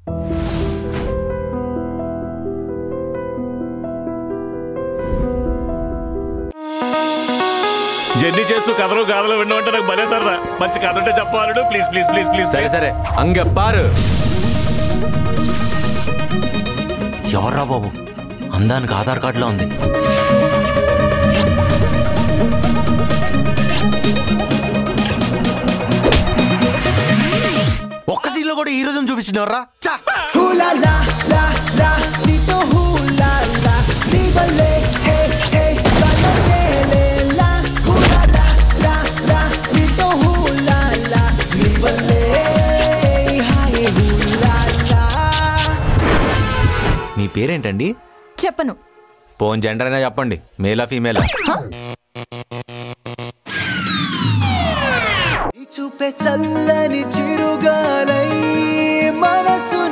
journey చేస్తూ కథలు గాథలు వినడం అంటే నాకు భలే సరదా మంచి కథ ఉంటే చెప్పాలడు ప్లీజ్ ప్లీజ్ ప్లీజ్ ప్లీజ్ సరే సరే అంగ పారు ఎవర్రా బాబు అందానికి ఆధార్ కార్డులో ఉంది ఒక్క సీన్ లో కూడా హీరోజం చూపించినవర్రా హూలా లా లా లా నీతో హూలా లా నీ వల్లే హే హే కలగేలే లా హూలా లా లా లా నీతో హూలా లా నీ వల్లే హాయ్ హూలా లా మీ పేరేంటండి చెప్పను పోన్ జెండర్ అయినా చెప్పండి మేలా ఫీమేలా నీ చూపే చల్లని చిరుగాలై మనసు